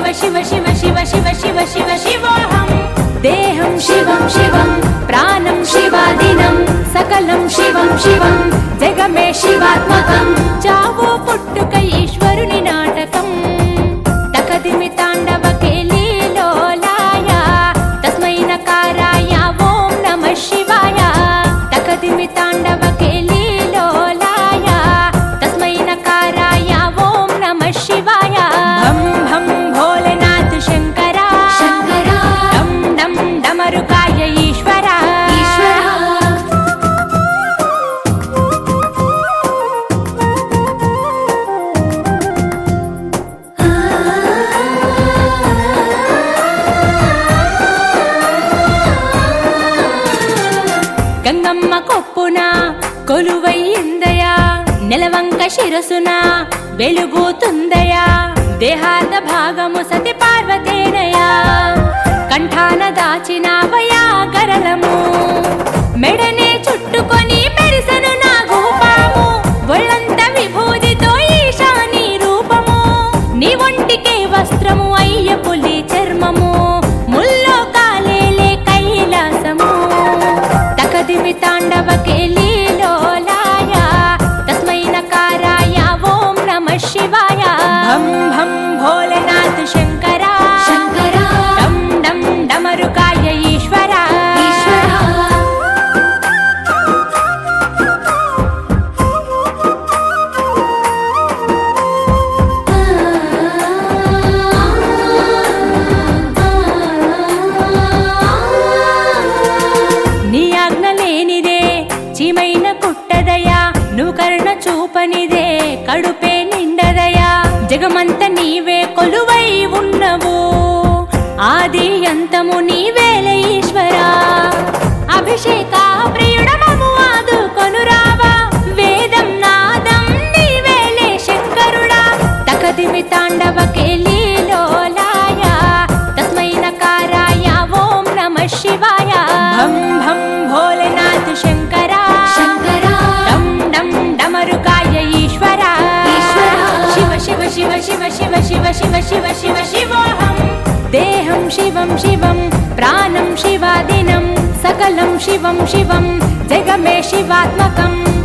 శివ శివ శివ శివ శివ శివ శివ శివోహం దేహం శివం శివం ప్రాణం శివాదినం సకలం శివం శివం జగమే శివాత్మకం చావో పుట్టుక ఈశ్వరుని నాటకం తకదిమి తాండవ కేలీలోలాయ తస్మై నకారాయ ఓం నమ శివాయ తకదిమి తాండవ కేలీలోలాయ తస్మై నకారాయ ఓం నమ శివాయ భం భం భోలేనాథ్ శంకరా శంకరా డం డం డమరుకాయ ఈశ్వరా ఈశ్వరా గంగమ్మ కొప్పున కొలువయ్యిందయా నెలవంక శిరసున వెలుగుతుందయా దేహార్థ భాగము సతి పార్వతేనయా కంఠాన దాచినావయా గరలము మెడనే చుట్టుకొని మెరిసెను నా గోపాము ఒళ్ళంత విభూతితో ఈశాని రూపము నీ ఒంటికే వస్త్రము అయ్య పులి చర్మము ముల్లో కాలేలే కైలాసము తకదిమి తాండవ కేలీలోలాయ తస్మై నకారాయ ఓం నమ శివాయ భం భం భోలేనాథ్ శంకరా శంకరా డం డం డమరుకాయ ఈశ్వరా ఈశ్వరా నీ ఆజ్ఞ లేనిదే చీమైన కుట్టదయా నువ్వు కరుణ చూపనిదే కడుపే నిండదయా జగమంత నీవే కొలువై ఉన్నవు ఆది అంతము నీవేలే ఈశ్వరా అభిషేక ప్రియుడమము ఆదుకొనురావా వేదం నాదం నీవేలే శంకరుడా తకదిమి తాండవ కేలీలోలాయ తస్మై నకారాయ ఓం నమ శివాయ భం భం భోలేనాథ్ శంకరా శంకరా డం డం డమరుకాయ ఈశ్వరా ఈశ్వరా. శివ శివ శివ శివ శివ శివ శివ శివ శివ శివోహం దేహం శివం శివం ప్రాణం శివాదినం సకలం శివం శివం జగమే శివాత్మకం